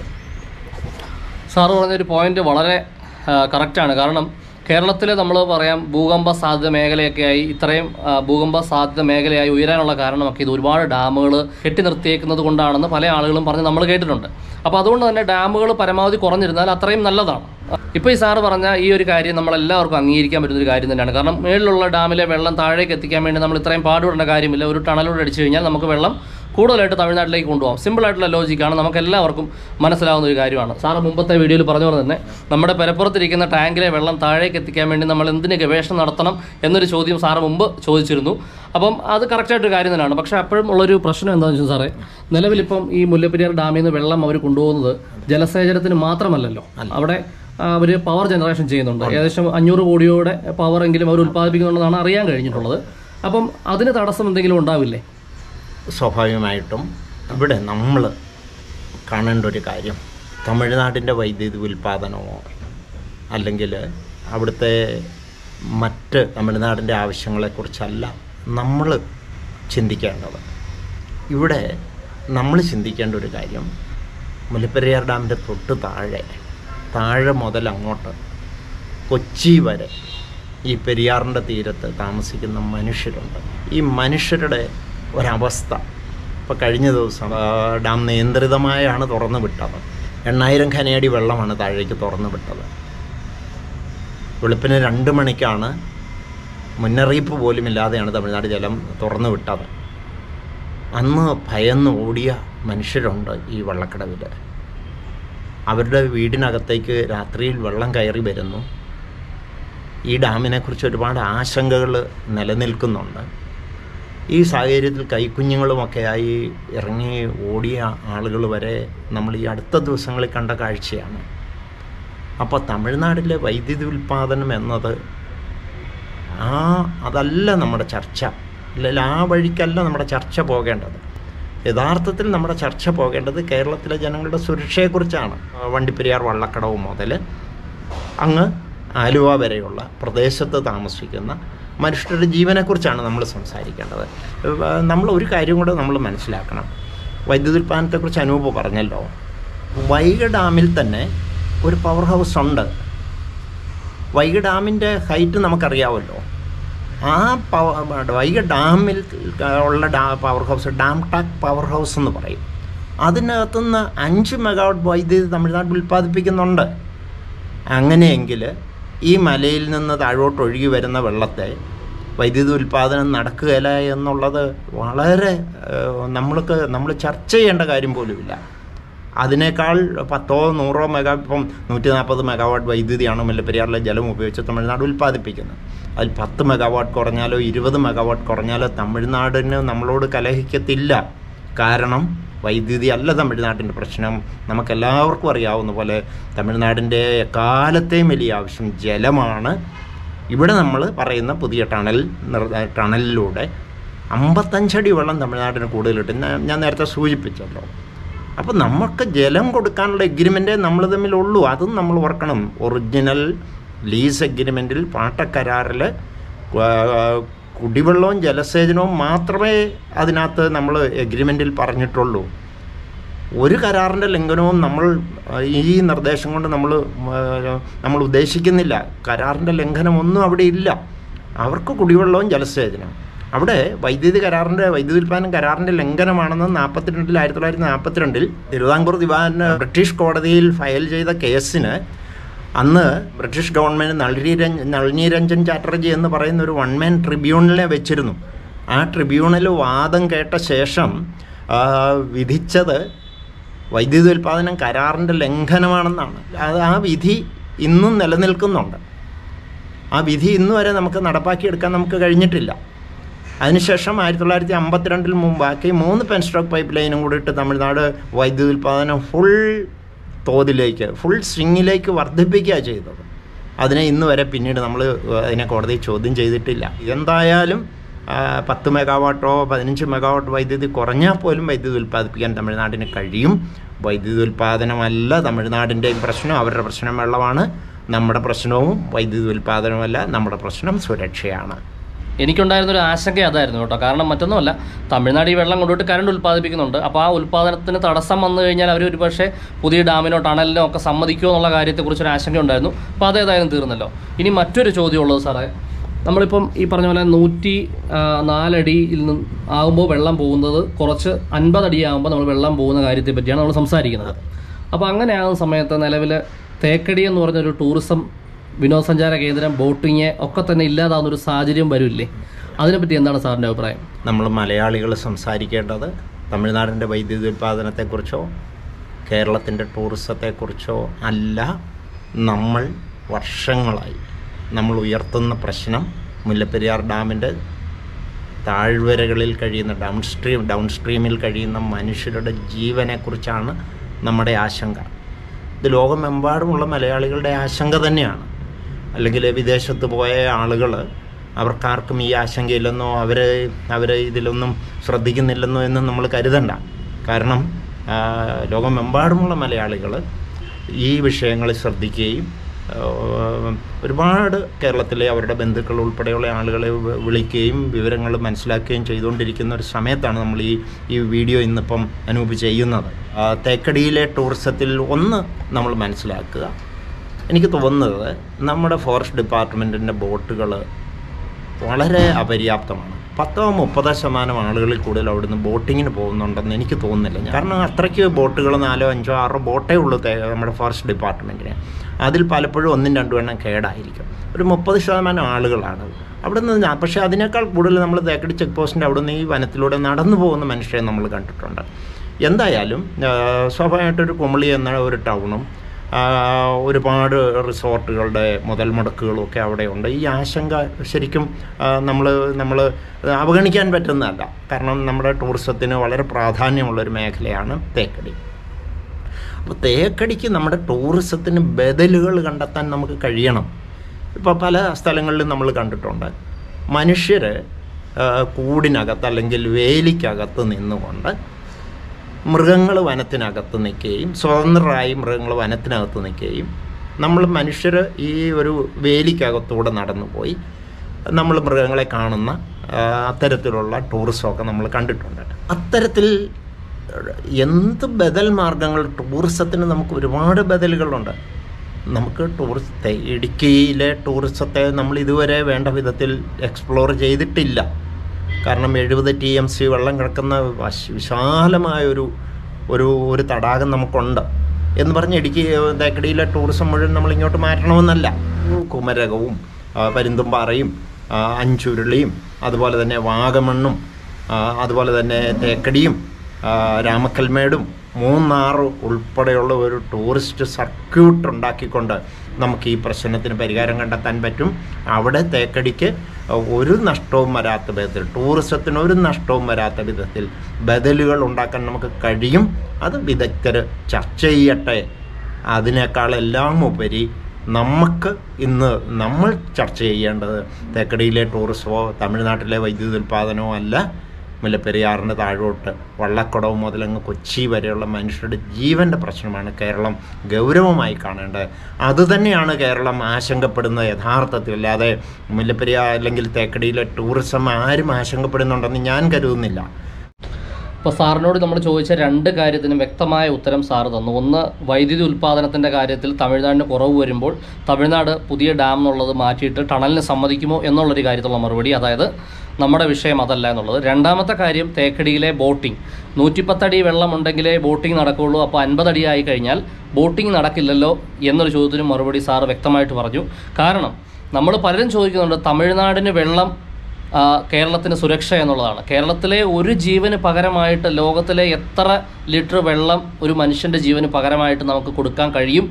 സാറ് പറഞ്ഞൊരു പോയിന്റ് വളരെ കറക്റ്റാണ് കാരണം കേരളത്തിൽ നമ്മൾ പറയാം ഭൂകമ്പ സാധ്യത മേഖലയൊക്കെയായി ഇത്രയും ആ, ഭൂകമ്പ സാധ്യത മേഖലയായി ഉയരാനുള്ള കാരണമൊക്കെ ഇത് ഒരുപാട് ഡാമുകൾ കെട്ടി നിർത്തിയേക്കുന്നത് കൊണ്ടാണെന്ന് പല ആളുകളും പറഞ്ഞ് നമ്മൾ കേട്ടിട്ടുണ്ട് അപ്പോൾ അതുകൊണ്ട് തന്നെ ഡാമുകൾ പരമാവധി കുറഞ്ഞിരുന്നാൽ അത്രയും നല്ലതാണ് ഇപ്പോൾ ഈ സാറ് പറഞ്ഞ ഈ ഒരു കാര്യം നമ്മളെല്ലാവർക്കും അംഗീകരിക്കാൻ പറ്റുന്ന ഒരു കാര്യം തന്നെയാണ് കാരണം മേളിലുള്ള ഡാമിലെ വെള്ളം താഴേക്ക് എത്തിക്കാൻ വേണ്ടി നമ്മൾ ഇത്രയും പാടുപെടേണ്ട കാര്യമില്ല ഒരു ടണലൂടെ അടിച്ചു കഴിഞ്ഞാൽ നമുക്ക് വെള്ളം കൂടുതലായിട്ട് തമിഴ്നാട്ടിലേക്ക് കൊണ്ടുപോകാം സിമ്പിൾ ആയിട്ടുള്ള ലോജിക്കാണ് നമുക്ക് എല്ലാവർക്കും മനസ്സിലാവുന്ന ഒരു കാര്യമാണ് സാറ് മുമ്പത്തെ വീഡിയോയിൽ പറഞ്ഞ പോലെ തന്നെ നമ്മുടെ പെരപ്പുറത്തിരിക്കുന്ന ടാങ്കിലെ വെള്ളം താഴേക്ക് എത്തിക്കാൻ വേണ്ടി നമ്മൾ എന്തിന് ഗവേഷണം നടത്തണം എന്നൊരു ചോദ്യം സാറ് മുമ്പ് ചോദിച്ചിരുന്നു അപ്പം അത് കറക്റ്റായിട്ടൊരു കാര്യം തന്നെയാണ് പക്ഷേ അപ്പോഴും ഉള്ളൊരു പ്രശ്നം എന്താണെന്ന് വെച്ചാൽ സാറേ നിലവിലിപ്പം ഈ മുല്ലപ്പെരിയാർ ഡാമിൽ നിന്ന് വെള്ളം അവർ കൊണ്ടുപോകുന്നത് ജലസേചനത്തിന് മാത്രമല്ലല്ലോ അവിടെ അവർ പവർ ജനറേഷൻ ചെയ്യുന്നുണ്ട് ഏകദേശം അഞ്ഞൂറ് കോടിയോടെ പവർ എങ്കിലും അവർ ഉത്പാദിപ്പിക്കുന്നുണ്ടെന്നാണ് അറിയാൻ കഴിഞ്ഞിട്ടുള്ളത് അപ്പം അതിന് തടസ്സം എന്തെങ്കിലും ഉണ്ടാവില്ലേ സ്വാഭാവികമായിട്ടും ഇവിടെ നമ്മൾ കാണേണ്ട ഒരു കാര്യം തമിഴ്നാടിൻ്റെ വൈദ്യുതി ഉൽപ്പാദനമോ അല്ലെങ്കിൽ അവിടുത്തെ മറ്റ് തമിഴ്നാടിൻ്റെ ആവശ്യങ്ങളെക്കുറിച്ചല്ല നമ്മൾ ചിന്തിക്കേണ്ടത് ഇവിടെ നമ്മൾ ചിന്തിക്കേണ്ട ഒരു കാര്യം മുല്ലപ്പെരിയാർ ഡാമിൻ്റെ തൊട്ട് താഴെ താഴെ മുതൽ അങ്ങോട്ട് കൊച്ചി വരെ ഈ പെരിയാറിൻ്റെ തീരത്ത് താമസിക്കുന്ന മനുഷ്യരുണ്ട് ഈ മനുഷ്യരുടെ ഒരവസ്ഥ ഇപ്പോൾ കഴിഞ്ഞ ദിവസം ആ, ഡാം നിയന്ത്രിതമായാണ് തുറന്നു വിട്ടത് എണ്ണായിരം ഖനയടി വെള്ളമാണ് താഴേക്ക് തുറന്നു വിട്ടത് വെളുപ്പിന് രണ്ട് മണിക്കാണ് മുന്നറിയിപ്പ് പോലും ഇല്ലാതെയാണ് തമിഴ്നാട് ജലം തുറന്നു വിട്ടത് അന്ന് ഭയന്ന് ഓടിയ മനുഷ്യരുണ്ട് ഈ വള്ളക്കടവിൽ അവരുടെ വീടിനകത്തേക്ക് രാത്രിയിൽ വെള്ളം കയറി വരുന്നു ഈ ഡാമിനെക്കുറിച്ച് ഒരുപാട് ആശങ്കകൾ നിലനിൽക്കുന്നുണ്ട് ഈ സാഹചര്യത്തിൽ കൈക്കുഞ്ഞുങ്ങളുമൊക്കെയായി ഇറങ്ങി ഓടിയ ആളുകൾ വരെ നമ്മൾ ഈ അടുത്ത ദിവസങ്ങളിൽ കണ്ട കാഴ്ചയാണ് അപ്പോൾ തമിഴ്നാട്ടിലെ വൈദ്യുതി ഉൽപ്പാദനം എന്നത് ആ അതല്ല നമ്മുടെ ചർച്ച അല്ലെങ്കിൽ ആ വഴിക്കല്ല നമ്മുടെ ചർച്ച പോകേണ്ടത് യഥാർത്ഥത്തിൽ നമ്മുടെ ചർച്ച പോകേണ്ടത് കേരളത്തിലെ ജനങ്ങളുടെ സുരക്ഷയെക്കുറിച്ചാണ് വണ്ടിപ്പെരിയാർ വള്ളക്കടവ് മുതൽ അങ്ങ് ആലുവ വരെയുള്ള പ്രദേശത്ത് താമസിക്കുന്ന മനുഷ്യരുടെ ജീവനെക്കുറിച്ചാണ് നമ്മൾ സംസാരിക്കേണ്ടത് ഏഹ് നമ്മൾ ഒരു കാര്യം കൂടെ നമ്മൾ മനസ്സിലാക്കണം വൈദ്യുതി ഉൽപ്പാദനത്തെക്കുറിച്ച് അനൂപ് പറഞ്ഞല്ലോ വൈഗ ഡാമിൽ തന്നെ ഒരു പവർ ഹൗസ് ഉണ്ട് വൈഗ ഡാമിൻ്റെ ഹൈറ്റ് നമുക്കറിയാമല്ലോ ആ പവ വൈഗ ഡാമിൽ ഉള്ള ഡാ പവർ ഹൗസ് ഡാം ടാക് പവർ ഹൗസ് എന്ന് പറയും അതിനകത്തുനിന്ന് അഞ്ച് മെഗാവാട്ട് വൈദ്യുതി തമിഴ്നാട്ടിൽ ഉൽപ്പാദിപ്പിക്കുന്നുണ്ട് അങ്ങനെയെങ്കിൽ ഈ മലയിൽ നിന്ന് താഴോട്ട് ഒഴുകി വരുന്ന വെള്ളത്തെ വൈദ്യുതി ഉൽപ്പാദനം നടക്കുകയില്ല എന്നുള്ളത് വളരെ ഏഹ്, നമ്മൾക്ക് നമ്മൾ ചർച്ച ചെയ്യേണ്ട കാര്യം പോലുമില്ല അതിനേക്കാൾ പത്തോ നൂറോ മെഗാ ഇപ്പം നൂറ്റി നാൽപ്പത് മെഗാവാട്ട് വൈദ്യുതിയാണ് മുല്ലപ്പെരിയാറിലെ ജലം ഉപയോഗിച്ച് തമിഴ്നാട് ഉൽപ്പാദിപ്പിക്കുന്നത് അതിൽ പത്ത് മെഗാവാട്ട് കുറഞ്ഞാലോ ഇരുപത് മെഗാവാട്ട് കുറഞ്ഞാലോ തമിഴ്നാടിന് നമ്മളോട് കലഹിക്കത്തില്ല കാരണം വൈദ്യുതി അല്ല തമിഴ്നാട്ടിൻ്റെ പ്രശ്നം നമുക്കെല്ലാവർക്കും അറിയാവുന്ന പോലെ തമിഴ്നാടിൻ്റെ എക്കാലത്തെയും വലിയ ആവശ്യം ജലമാണ് ഇവിടെ നമ്മൾ പറയുന്ന പുതിയ ടണൽ നിർ- ടണലിലൂടെ അമ്പത്തഞ്ചടി വെള്ളം തമിഴ്നാടിന് കൂടുതൽ കിട്ടും ഞാൻ- ഞാൻ നേരത്തെ സൂചിപ്പിച്ചല്ലോ അപ്പോൾ നമുക്ക് ജലം കൊടുക്കാനുള്ള എഗ്രിമെൻറ്റേ നമ്മൾ തമ്മിലുള്ളൂ അതും നമ്മൾ ഓർക്കണം ഒറിജിനൽ ലീസ് എഗ്രിമെൻറ്റിൽ പാട്ടക്കരാറിൽ കുടിവെള്ളവും ജലസേചനവും മാത്രമേ അതിനകത്ത് നമ്മൾ എഗ്രിമെൻറ്റിൽ പറഞ്ഞിട്ടുള്ളൂ ഒരു കരാറിൻ്റെ ലംഘനവും നമ്മൾ ആ, ഈ നിർദ്ദേശം കൊണ്ട് നമ്മൾ ആ, നമ്മൾ ഉദ്ദേശിക്കുന്നില്ല കരാറിൻ്റെ ലംഘനമൊന്നും അവിടെ ഇല്ല അവർക്ക് കുടിവെള്ളവും ജലസേചനവും അവിടെ വൈദ്യുതി കരാറിൻ്റെ വൈദ്യുതി ഉൽപ്പാദനം കരാറിൻ്റെ ലംഘനമാണെന്ന് നാൽപ്പത്തിരണ്ടിൽ ആയിരത്തി തൊള്ളായിരത്തി നാൽപ്പത്തിരണ്ടിൽ തിരുവിതാംകൂർ ദിവാന് ബ്രിട്ടീഷ് കോടതിയിൽ ഫയൽ ചെയ്ത കേസിന് അന്ന് ബ്രിട്ടീഷ് ഗവൺമെൻറ് നളിനി രഞ്ജൻ നളിനി രഞ്ജൻ ചാറ്റർജി എന്ന് പറയുന്ന ഒരു വൺ മാൻ ട്രിബ്യൂണലിനെ വെച്ചിരുന്നു ആ ട്രിബ്യൂണൽ വാദം കേട്ട ശേഷം ആ, വിധിച്ചത് വൈദ്യുതി ഉൽപ്പാദനം കരാറിൻ്റെ ലംഘനമാണെന്നാണ് അത് ആ വിധി ഇന്നും നിലനിൽക്കുന്നുണ്ട് ആ വിധി ഇന്ന് വരെ നമുക്ക് നടപ്പാക്കിയെടുക്കാൻ നമുക്ക് കഴിഞ്ഞിട്ടില്ല അതിനുശേഷം ആയിരത്തി തൊള്ളായിരത്തി അമ്പത്തിരണ്ടിൽ മുമ്പ് ബാക്കി മൂന്ന് പെൻ സ്ട്രോക്ക് പൈപ്പ് ലൈനും കൂടി ഇട്ട് തമിഴ്നാട് വൈദ്യുതി ഉൽപ്പാദനം ഫുൾ തോതിലേക്ക് ഫുൾ സ്വിങ്ങിലേക്ക് വർദ്ധിപ്പിക്കുക ചെയ്തത് അതിനെ ഇന്ന് വരെ പിന്നീട് നമ്മൾ അതിനെ കോടതി ചോദ്യം ചെയ്തിട്ടില്ല എന്തായാലും ആ, പത്ത് മെഗാവാട്ടോ പതിനഞ്ച് മെഗാവാട്ട് വൈദ്യുതി കുറഞ്ഞാൽ പോലും വൈദ്യുതി ഉൽപ്പാദിപ്പിക്കാൻ തമിഴ്നാടിന് കഴിയും വൈദ്യുതി ഉൽപ്പാദനമല്ല തമിഴ്നാടിൻ്റെയും പ്രശ്നം അവരുടെ പ്രശ്നം വെള്ളമാണ് നമ്മുടെ പ്രശ്നവും വൈദ്യുതി ഉൽപ്പാദനമല്ല നമ്മുടെ പ്രശ്നം സുരക്ഷയാണ് എനിക്കുണ്ടായിരുന്ന ഒരു ആശങ്ക അതായിരുന്നു കേട്ടോ കാരണം മറ്റൊന്നുമല്ല തമിഴ്നാട് ഈ വെള്ളം കൊണ്ടുപോയിട്ട് കറണ്ട് ഉൽപ്പാദിപ്പിക്കുന്നുണ്ട് അപ്പോൾ ആ ഉൽപ്പാദനത്തിന് തടസ്സം വന്നു കഴിഞ്ഞാൽ അവർ ഒരുപക്ഷെ പുതിയ ഡാമിനോ ടണലിനോ ഒക്കെ സമ്മതിക്കുമോ എന്നുള്ള കാര്യത്തെക്കുറിച്ച് ഒരു ആശങ്ക ഉണ്ടായിരുന്നു അപ്പോൾ അതേതായാലും തീർന്നല്ലോ ഇനി മറ്റൊരു ചോദ്യമുള്ളത് സാറേ നമ്മളിപ്പം ഈ പറഞ്ഞ പോലെ നൂറ്റി ആ, നാലടിയിൽ നിന്ന് ആകുമ്പോൾ വെള്ളം പോകുന്നത് കുറച്ച് അൻപതടി ആകുമ്പോൾ നമ്മൾ വെള്ളം പോകുന്ന കാര്യത്തെ പറ്റിയാണ് നമ്മൾ സംസാരിക്കുന്നത് അപ്പോൾ അങ്ങനെയാകുന്ന സമയത്ത് നിലവിൽ തേക്കടി എന്ന് പറഞ്ഞൊരു ടൂറിസം വിനോദസഞ്ചാര കേന്ദ്രം ബോട്ടിങ് ഒക്കെ തന്നെ ഇല്ലാതാവുന്ന ഒരു സാഹചര്യം വരില്ലേ അതിനെപ്പറ്റി എന്താണ് സാറിൻ്റെ അഭിപ്രായം നമ്മൾ മലയാളികൾ സംസാരിക്കേണ്ടത് തമിഴ്നാടിൻ്റെ വൈദ്യുതി ഉൽപ്പാദനത്തെക്കുറിച്ചോ കേരളത്തിൻ്റെ ടൂറിസത്തെക്കുറിച്ചോ അല്ല നമ്മൾ വർഷങ്ങളായി നമ്മൾ ഉയർത്തുന്ന പ്രശ്നം മുല്ലപ്പെരിയാർ ഡാമിൻ്റെ താഴ്വരകളിൽ കഴിയുന്ന ഡൗൺ സ്ട്രീം ഡൗൺ സ്ട്രീമിൽ കഴിയുന്ന മനുഷ്യരുടെ ജീവനെക്കുറിച്ചാണ് നമ്മുടെ ആശങ്ക ഇത് ലോകമെമ്പാടുമുള്ള മലയാളികളുടെ ആശങ്ക തന്നെയാണ് അല്ലെങ്കിൽ വിദേശത്ത് പോയ ആളുകൾ അവർക്കാർക്കും ഈ ആശങ്കയില്ലെന്നോ അവർ അവർ ഇതിലൊന്നും ശ്രദ്ധിക്കുന്നില്ലെന്നോ എന്ന് നമ്മൾ കരുതണ്ട കാരണം ആ, ലോകമെമ്പാടുമുള്ള മലയാളികൾ ഈ വിഷയങ്ങൾ ശ്രദ്ധിക്കുകയും ആ, ഒരുപാട് കേരളത്തിലെ അവരുടെ ബന്ധുക്കൾ ഉൾപ്പെടെയുള്ള ആളുകളെ വി- വിളിക്കുകയും വിവരങ്ങൾ മനസ്സിലാക്കുകയും ചെയ്തുകൊണ്ടിരിക്കുന്ന ഒരു സമയത്താണ് നമ്മൾ ഈ ഈ വീഡിയോ ഇന്നിപ്പം അനൂപ് ചെയ്യുന്നത് ആ, തേക്കടിയിലെ ടൂറിസത്തിൽ ഒന്ന് നമ്മൾ മനസ്സിലാക്കുക എനിക്ക് തോന്നുന്നത് നമ്മുടെ ഫോറസ്റ്റ് ഡിപ്പാർട്ട്മെൻറ്റിൻ്റെ ബോട്ടുകൾ വളരെ അപര്യാപ്തമാണ് പത്തോ മുപ്പതോ ശതമാനം ആളുകളിൽ കൂടുതൽ അവിടുന്ന് ബോട്ടിങ്ങിന് പോകുന്നുണ്ടെന്ന് എനിക്ക് തോന്നുന്നില്ല ഞാൻ- കാരണം അത്രയ്ക്ക് ബോട്ടുകൾ നാലോ അഞ്ചോ ആറോ ബോട്ടേ ഉള്ളൂ തേ- നമ്മുടെ ഫോറസ്റ്റ് ഡിപ്പാർട്ട്മെൻറ്റിന് അതിൽ പലപ്പോഴും ഒന്നും രണ്ടും എണ്ണം കേടായിരിക്കും ഒരു മുപ്പത് ശതമാനം ആളുകളാണ് അവിടെ നിന്ന് പക്ഷേ അതിനേക്കാൾ കൂടുതൽ നമ്മൾ തേക്കടി ചെക്ക് പോസ്റ്റിൻ്റെ അവിടെ നിന്ന് ഈ വനത്തിലൂടെ നടന്നു പോകുന്ന മനുഷ്യരെ നമ്മൾ കണ്ടിട്ടുണ്ട് എന്തായാലും ആ, സ്വാഭാവികമായിട്ടൊരു കുമളി എന്ന ഒരു ടൗണും ആ, ഒരുപാട് റിസോർട്ടുകളുടെ മുതൽ മുടക്കുകളും ഒക്കെ അവിടെയുണ്ട് ഈ ആശങ്ക ശരിക്കും നമ്മൾ നമ്മൾ അവഗണിക്കാൻ പറ്റുന്നതല്ല കാരണം നമ്മുടെ ടൂറിസത്തിന് വളരെ പ്രാധാന്യമുള്ളൊരു മേഖലയാണ് തേക്കടി അപ്പോൾ തേക്കടിക്ക് നമ്മുടെ ടൂറിസത്തിന് ബദലുകൾ കണ്ടെത്താൻ നമുക്ക് കഴിയണം ഇപ്പോൾ പല സ്ഥലങ്ങളിലും നമ്മൾ കണ്ടിട്ടുണ്ട് മനുഷ്യർ കൂടിനകത്ത് അല്ലെങ്കിൽ വേലിക്കകത്ത് നിന്നുകൊണ്ട് മൃഗങ്ങൾ വനത്തിനകത്ത് നിൽക്കുകയും സ്വതന്ത്രരായി മൃഗങ്ങൾ വനത്തിനകത്ത് നിൽക്കുകയും നമ്മൾ മനുഷ്യർ ഈ ഒരു വേലിക്കകത്തൂടെ നടന്നു പോയി നമ്മൾ മൃഗങ്ങളെ കാണുന്ന ആ, അത്തരത്തിലുള്ള ടൂറിസമൊക്കെ നമ്മൾ കണ്ടിട്ടുണ്ട് അത്തരത്തിൽ എന്ത് ബദൽ മാർഗങ്ങൾ ടൂറിസത്തിന് നമുക്ക് ഒരുപാട് ബദലുകളുണ്ട് നമുക്ക് ടൂറിസത്തെ ഇടുക്കിയിലെ ടൂറിസത്തെ നമ്മൾ ഇതുവരെ വേണ്ട വിധത്തിൽ എക്സ്പ്ലോർ ചെയ്തിട്ടില്ല കാരണം എഴുപത് ടി എം സി വെള്ളം കിടക്കുന്ന വശ- വിശാലമായൊരു ഒരു ഒരു തടാകം നമുക്കുണ്ട് എന്ന് പറഞ്ഞ് ഇടുക്കി തേക്കടിയിലെ ടൂറിസം മുഴുവൻ നമ്മൾ ഇങ്ങോട്ട് മാറ്റണമെന്നല്ല കുമരകവും ആ, പരുന്തുംപാറയും ആ, അഞ്ചുരുളിയും അതുപോലെ തന്നെ വാഗമണ്ണും ആ, അതുപോലെ തന്നെ തേക്കടിയും ആ, രാമക്കൽമേടും മൂന്നാറ് ഉൾപ്പെടെയുള്ള ഒരു ടൂറിസ്റ്റ് സർക്യൂട്ട് ഉണ്ടാക്കിക്കൊണ്ട് നമുക്ക് ഈ പ്രശ്നത്തിന് പരിഹാരം കണ്ടെത്താൻ പറ്റും അവിടെ തേക്കടിക്ക് ഒരു നഷ്ടവും വരാത്ത വിധത്തിൽ ടൂറിസത്തിന് ഒരു നഷ്ടവും വരാത്ത വിധത്തിൽ ബദലുകൾ ഉണ്ടാക്കാൻ നമുക്ക് കഴിയും അത് വിദഗ്ധർ ചർച്ച ചെയ്യട്ടെ അതിനേക്കാളെല്ലാം ഉപരി നമുക്ക് ഇന്ന് നമ്മൾ ചർച്ച ചെയ്യേണ്ടത് തേക്കടിയിലെ ടൂറിസമോ തമിഴ്നാട്ടിലെ വൈദ്യുതി ഉൽപ്പാദനമോ അല്ല മുല്ലപ്പെരിയാറിന് താഴോട്ട് വള്ളക്കുടവ് മുതലങ്ങ് കൊച്ചി വരെയുള്ള മനുഷ്യരുടെ ജീവൻ്റെ പ്രശ്നമാണ് കേരളം ഗൗരവമായി കാണേണ്ടത് അതുതന്നെയാണ് കേരളം ആശങ്കപ്പെടുന്നത് യഥാർത്ഥത്തിൽ അല്ലാതെ മുല്ലപ്പെരിയാർ അല്ലെങ്കിൽ തേക്കടിയിലെ ടൂറിസം ആരും ആശങ്കപ്പെടുന്നുണ്ടെന്ന് ഞാൻ കരുതുന്നില്ല ഇപ്പോൾ സാറിനോട് നമ്മൾ ചോദിച്ച രണ്ട് കാര്യത്തിനും വ്യക്തമായ ഉത്തരം സാറ് തന്നു ഒന്ന് വൈദ്യുതി ഉൽപ്പാദനത്തിൻ്റെ കാര്യത്തിൽ തമിഴ്നാടിന് കുറവ് വരുമ്പോൾ തമിഴ്നാട് പുതിയ ഡാം എന്നുള്ളത് മാറ്റിയിട്ട് ടണലിന് സമ്മതിക്കുമോ എന്നുള്ളൊരു കാര്യത്തിലുള്ള മറുപടി അതായത് നമ്മുടെ വിഷയം അതല്ല എന്നുള്ളത് രണ്ടാമത്തെ കാര്യം തേക്കടിയിലെ ബോട്ടിംഗ് നൂറ്റിപ്പത്തടി വെള്ളം ഉണ്ടെങ്കിലേ ബോട്ടിംഗ് നടക്കുകയുള്ളൂ അപ്പോൾ അൻപതടി ആയി കഴിഞ്ഞാൽ ബോട്ടിംഗ് നടക്കില്ലല്ലോ എന്നൊരു ചോദ്യത്തിന് മറുപടി സാറ് വ്യക്തമായിട്ട് പറഞ്ഞു കാരണം നമ്മൾ പലരും ചോദിക്കുന്നുണ്ട് തമിഴ്നാടിന് വെള്ളം ആ, കേരളത്തിന് സുരക്ഷ എന്നുള്ളതാണ് കേരളത്തിലെ ഒരു ജീവന് പകരമായിട്ട് ലോകത്തിലെ എത്ര ലിറ്റർ വെള്ളം ഒരു മനുഷ്യൻ്റെ ജീവന് പകരമായിട്ട് നമുക്ക് കൊടുക്കാൻ കഴിയും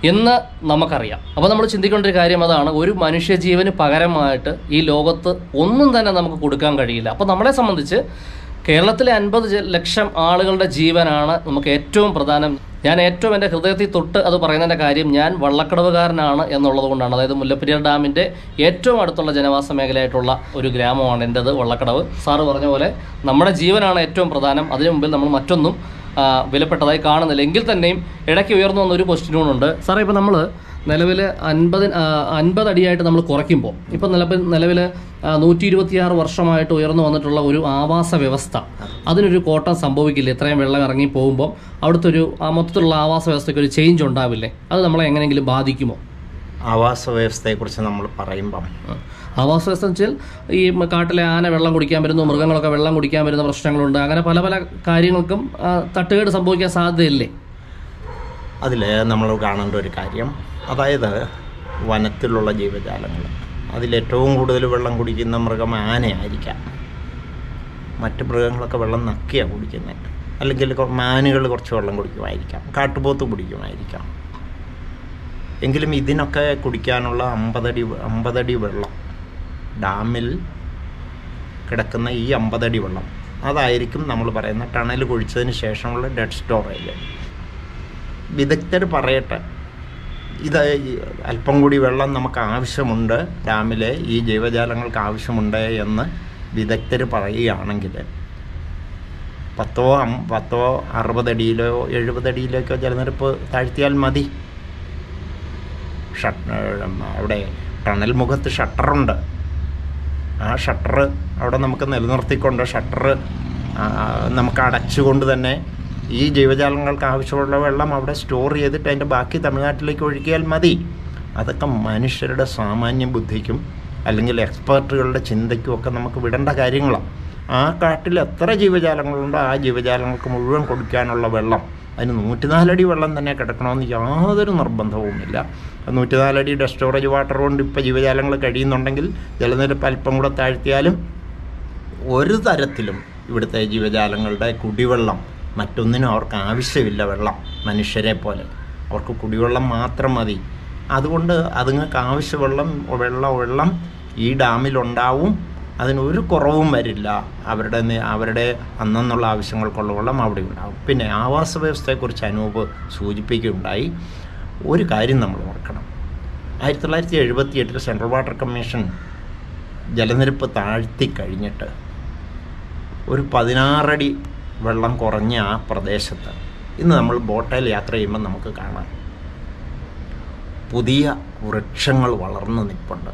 എന്ന് നമുക്കറിയാം അപ്പോൾ നമ്മൾ ചിന്തിക്കേണ്ട ഒരു കാര്യം അതാണ് ഒരു മനുഷ്യജീവന് പകരമായിട്ട് ഈ ലോകത്ത് ഒന്നും തന്നെ നമുക്ക് കൊടുക്കാൻ കഴിയില്ല അപ്പോൾ നമ്മളെ സംബന്ധിച്ച് കേരളത്തിലെ അൻപത് ലക്ഷം ആളുകളുടെ ജീവനാണ് നമുക്ക് ഏറ്റവും പ്രധാനം ഞാൻ ഏറ്റവും എൻ്റെ ഹൃദയത്തിൽ തൊട്ട് അത് പറയുന്നതിൻ്റെ കാര്യം ഞാൻ വള്ളക്കടവുകാരനാണ് എന്നുള്ളത് കൊണ്ടാണ് അതായത് മുല്ലപ്പെരിയാർ ഡാമിൻ്റെ ഏറ്റവും അടുത്തുള്ള ജനവാസ മേഖലയായിട്ടുള്ള ഒരു ഗ്രാമമാണ് എൻ്റെത് വള്ളക്കടവ് സാറ് പറഞ്ഞ പോലെ നമ്മുടെ ജീവനാണ് ഏറ്റവും പ്രധാനം അതിനു മുമ്പിൽ നമ്മൾ മറ്റൊന്നും ആ, വിലപ്പെട്ടതായി കാണുന്നില്ല എങ്കിൽ തന്നെയും ഇടയ്ക്ക് ഉയർന്നു വന്ന ഒരു ക്വസ്റ്റ്യൻ ഉണ്ട് സാറേ ഇപ്പോൾ നമ്മൾ നിലവിൽ അൻപത് അൻപത് അടിയായിട്ട് നമ്മൾ കുറയ്ക്കുമ്പോൾ ഇപ്പം നിലവിൽ നിലവിൽ നൂറ്റി ഇരുപത്തിയാറ് വർഷമായിട്ട് ഉയർന്നു വന്നിട്ടുള്ള ഒരു ആവാസ വ്യവസ്ഥ അതിനൊരു കോട്ടം സംഭവിക്കില്ല ഇത്രയും വെള്ളം ഇറങ്ങി പോകുമ്പോൾ അവിടുത്തെ ഒരു ആ മൊത്തത്തിലുള്ള ആവാസ വ്യവസ്ഥയ്ക്ക് ഒരു ചേഞ്ച് ഉണ്ടാവില്ലേ അത് നമ്മളെ എങ്ങനെയെങ്കിലും ബാധിക്കുമോ ആവാസ വ്യവസ്ഥയെക്കുറിച്ച് നമ്മൾ പറയുമ്പം ആ. ആവാസ വ്യവസ്ഥ എന്ന് വെച്ചാൽ ഈ മ- കാട്ടിലെ ആന വെള്ളം കുടിക്കാൻ വരുന്നു മൃഗങ്ങളൊക്കെ വെള്ളം കുടിക്കാൻ വരുന്ന പ്രശ്നങ്ങളുണ്ട് അങ്ങനെ പല പല കാര്യങ്ങൾക്കും ആ, തട്ടുകേട് സംഭവിക്കാൻ സാധ്യതയില്ലേ അതിൽ നമ്മൾ കാണേണ്ട ഒരു കാര്യം അതായത് വനത്തിലുള്ള ജീവജാലങ്ങൾ അതിലേറ്റവും കൂടുതൽ വെള്ളം കുടിക്കുന്ന മൃഗം ആനയായിരിക്കാം മറ്റ് മൃഗങ്ങളൊക്കെ വെള്ളം നക്കിയാണ് കുടിക്കുന്നത് അല്ലെങ്കിൽ കൊ- മാനുകൾ കുറച്ച് വെള്ളം കുടിക്കുമായിരിക്കാം കാട്ടുപോത്ത് കുടിക്കുമായിരിക്കാം എങ്കിലും ഇതിനൊക്കെ കുടിക്കാനുള്ള അമ്പതടി അമ്പതടി വെള്ളം ഡാമിൽ കിടക്കുന്ന ഈ അമ്പതടി വെള്ളം അതായിരിക്കും നമ്മൾ പറയുന്ന ടണൽ കുഴിച്ചതിന് ശേഷമുള്ള ഡെഡ് സ്റ്റോറേജ് വിദഗ്ധർ പറയട്ടെ ഇത് ഈ അല്പം കൂടി വെള്ളം നമുക്ക് ആവശ്യമുണ്ട് ഡാമിലെ ഈ ജീവജാലങ്ങൾക്ക് ആവശ്യമുണ്ട് എന്ന് വിദഗ്ധർ പറയുകയാണെങ്കിൽ പത്തോ അം- പത്തോ അറുപതടിയിലോ എഴുപതടിയിലേക്കോ ജലനിരപ്പ് താഴ്ത്തിയാൽ മതി ഷട്ട് അവിടെ ടണൽ മുഖത്ത് ഷട്ടറുണ്ട് ആ ഷട്ടർ അവിടെ നമുക്ക് നിലനിർത്തിക്കൊണ്ട് ഷട്ടർ നമുക്ക് അടച്ചുകൊണ്ട് തന്നെ ഈ ജീവജാലങ്ങൾക്ക് ആവശ്യമുള്ള വെള്ളം അവിടെ സ്റ്റോർ ചെയ്തിട്ട് അതിൻ്റെ ബാക്കി തമിഴ്നാട്ടിലേക്ക് ഒഴുകിയാൽ മതി അതൊക്കെ മനുഷ്യരുടെ സാമാന്യ ബുദ്ധിക്കും അല്ലെങ്കിൽ എക്സ്പേർട്ടുകളുടെ ചിന്തയ്ക്കും ഒക്കെ നമുക്ക് വിടേണ്ട കാര്യങ്ങളാണ് ആ കാട്ടിൽ എത്ര ജീവജാലങ്ങളുണ്ടോ ആ ജീവജാലങ്ങൾക്ക് മുഴുവൻ കൊടുക്കാനുള്ള വെള്ളം അതിന് നൂറ്റിനാലടി വെള്ളം തന്നെ കിടക്കണമെന്ന് യാതൊരു നിർബന്ധവുമില്ല നൂറ്റിനാലടിയുടെ സ്റ്റോറേജ് വാട്ടർ കൊണ്ട് ഇപ്പോൾ ജീവജാലങ്ങൾ കഴിയുന്നുണ്ടെങ്കിൽ ജലനിരപ്പ് അല്പം കൂടെ താഴ്ത്തിയാലും ഒരു തരത്തിലും ഇവിടുത്തെ ജീവജാലങ്ങളുടെ കുടിവെള്ളം മറ്റൊന്നിനും അവർക്ക് ആവശ്യമില്ല വെള്ളം മനുഷ്യരെ പോലെ അവർക്ക് കുടിവെള്ളം മാത്രം മതി അതുകൊണ്ട് അതുങ്ങൾക്ക് ആവശ്യ വെള്ളം വെള്ളം വെള്ളം ഈ ഡാമിലുണ്ടാവും അതിനൊരു കുറവും വരില്ല അവരുടെ നി- അവരുടെ അന്നെന്നുള്ള ആവശ്യങ്ങൾക്കുള്ള വെള്ളം അവിടെ ഉണ്ടാവും പിന്നെ ആവാസ വ്യവസ്ഥയെക്കുറിച്ച് അനൂപ് സൂചിപ്പിക്കുകയുണ്ടായി ഒരു കാര്യം നമ്മൾ ഓർക്കണം ആയിരത്തി തൊള്ളായിരത്തി എഴുപത്തി എട്ടിൽ സെൻട്രൽ വാട്ടർ കമ്മീഷൻ ജലനിരപ്പ് താഴ്ത്തി കഴിഞ്ഞിട്ട് ഒരു പതിനാറടി വെള്ളം കുറഞ്ഞ ആ പ്രദേശത്ത് ഇന്ന് നമ്മൾ ബോട്ടിൽ യാത്ര ചെയ്യുമ്പോൾ നമുക്ക് കാണാം പുതിയ വൃക്ഷങ്ങൾ വളർന്നു നിൽപ്പുണ്ട്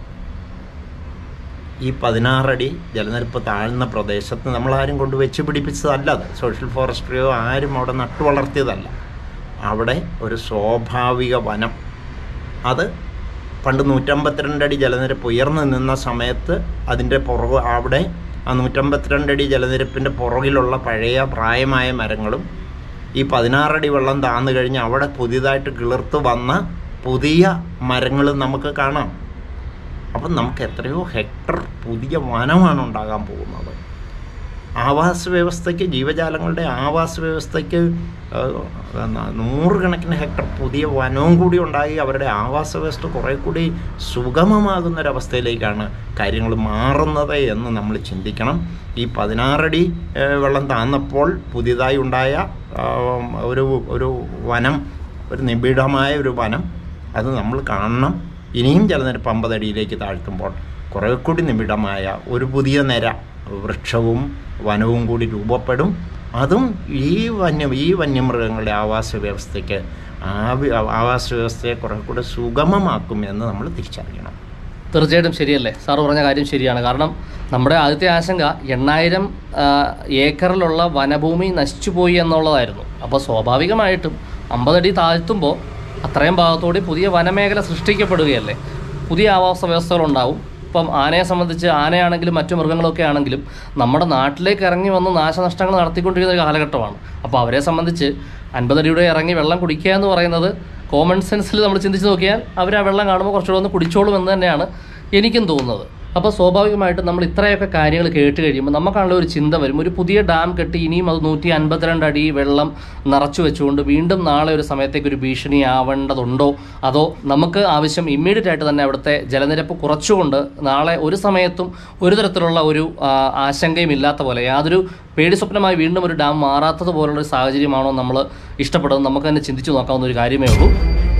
ഈ പതിനാറടി ജലനിരപ്പ് താഴ്ന്ന പ്രദേശത്ത് നമ്മളാരും കൊണ്ട് വെച്ച് പിടിപ്പിച്ചതല്ല അത് സോഷ്യൽ ഫോറസ്ട്രിയോ ആരും അവിടെ നട്ടു വളർത്തിയതല്ല അവിടെ ഒരു സ്വാഭാവിക വനം അത് പണ്ട് നൂറ്റമ്പത്തിരണ്ടടി ജലനിരപ്പ് ഉയർന്നു നിന്ന സമയത്ത് അതിൻ്റെ പുറകു അവിടെ ആ നൂറ്റമ്പത്തിരണ്ടടി ജലനിരപ്പിൻ്റെ പുറകിലുള്ള പഴയ പ്രായമായ മരങ്ങളും ഈ പതിനാറടി വെള്ളം താന്നു കഴിഞ്ഞ് അവിടെ പുതിയതായിട്ട് കിളിർത്ത് വന്ന പുതിയ മരങ്ങളും നമുക്ക് കാണാം അപ്പം നമുക്ക് എത്രയോ ഹെക്ടർ പുതിയ വനമാണ് ഉണ്ടാകാൻ പോകുന്നത് ആവാസ വ്യവസ്ഥയ്ക്ക് ജീവജാലങ്ങളുടെ ആവാസ വ്യവസ്ഥയ്ക്ക് ഏഹ്, ന- നൂറുകണക്കിന് ഹെക്ടർ പുതിയ വനവും കൂടി ഉണ്ടായി അവരുടെ ആവാസ വ്യവസ്ഥ കുറേ കൂടി സുഗമമാകുന്നൊരവസ്ഥയിലേക്കാണ് കാര്യങ്ങൾ മാറുന്നത് എന്ന് നമ്മൾ ചിന്തിക്കണം ഈ പതിനാറടി ഏഹ്, വെള്ളം താന്നപ്പോൾ പുതിയതായി ഉണ്ടായ ആം, ഒരു ഒരു വനം ഒരു നിബിഡമായ ഒരു വനം അത് നമ്മൾ കാണണം ഇനിയും ജലനിരപ്പ് അമ്പതടിയിലേക്ക് താഴ്ത്തുമ്പോൾ കുറേ കൂടി നിബിഡമായ ഒരു പുതിയ നിര വൃക്ഷവും വനവും കൂടി രൂപപ്പെടും അതും ഈ വന്യം ഈ വന്യമൃഗങ്ങളുടെ ആവാസ വ്യവസ്ഥയ്ക്ക് ആവി- ആവാസ വ്യവസ്ഥയെ കുറേ കൂടെ സുഗമമാക്കും എന്ന് നമ്മൾ തിരിച്ചറിയണം തീർച്ചയായിട്ടും ശരിയല്ലേ സാർ പറഞ്ഞ കാര്യം ശരിയാണ് കാരണം നമ്മുടെ ആദ്യത്തെ ആശങ്ക എണ്ണായിരം ആ, ഏക്കറിലുള്ള വനഭൂമി നശിച്ചുപോയി എന്നുള്ളതായിരുന്നു അപ്പോൾ സ്വാഭാവികമായിട്ടും അമ്പതടി താഴ്ത്തുമ്പോൾ അത്രയും ഭാഗത്തോടെ പുതിയ വനമേഖല സൃഷ്ടിക്കപ്പെടുകയല്ലേ പുതിയ ആവാസ വ്യവസ്ഥകളുണ്ടാവും ഇപ്പം ആനയെ സംബന്ധിച്ച് ആനയാണെങ്കിലും മറ്റു മൃഗങ്ങളൊക്കെ ആണെങ്കിലും നമ്മുടെ നാട്ടിലേക്ക് ഇറങ്ങി വന്ന് നാശനഷ്ടങ്ങൾ നടത്തിക്കൊണ്ടിരിക്കുന്ന ഒരു കാലഘട്ടമാണ് അപ്പോൾ അവരെ സംബന്ധിച്ച് അൻപതടിയുടെ ഇറങ്ങി വെള്ളം കുടിക്കുക എന്ന് പറയുന്നത് കോമൺ സെൻസിൽ നമ്മൾ ചിന്തിച്ച് നോക്കിയാൽ അവർ ആ വെള്ളം കാണുമ്പോൾ കുറച്ചുകൂടെ ഒന്ന് കുടിച്ചോളും എന്ന് തന്നെയാണ് എനിക്കും തോന്നുന്നത് അപ്പോൾ സ്വാഭാവികമായിട്ടും നമ്മൾ ഇത്രയൊക്കെ കാര്യങ്ങൾ കേട്ട് കഴിയുമ്പോൾ നമുക്കാണല്ലോ ഒരു ചിന്ത വരും ഒരു പുതിയ ഡാം കെട്ടി ഇനിയും അത് നൂറ്റി അൻപത്തിരണ്ട് അടി വെള്ളം നിറച്ചു വെച്ചുകൊണ്ട് വീണ്ടും നാളെ ഒരു സമയത്തേക്ക് ഒരു ഭീഷണിയാവേണ്ടതുണ്ടോ അതോ നമുക്ക് ആവശ്യം ഇമ്മീഡിയറ്റ് ആയിട്ട് തന്നെ അവിടുത്തെ ജലനിരപ്പ് കുറച്ചുകൊണ്ട് നാളെ ഒരു സമയത്തും ഒരു തരത്തിലുള്ള ഒരു ആ, ആശങ്കയും ഇല്ലാത്ത പോലെ യാതൊരു പേടി സ്വപ്നമായി വീണ്ടും ഒരു ഡാം മാറാത്തത് പോലുള്ള ഒരു സാഹചര്യമാണോ നമ്മൾ ഇഷ്ടപ്പെടുന്നത് നമുക്ക് തന്നെ ചിന്തിച്ചു നോക്കാവുന്ന ഒരു കാര്യമേ ഉള്ളൂ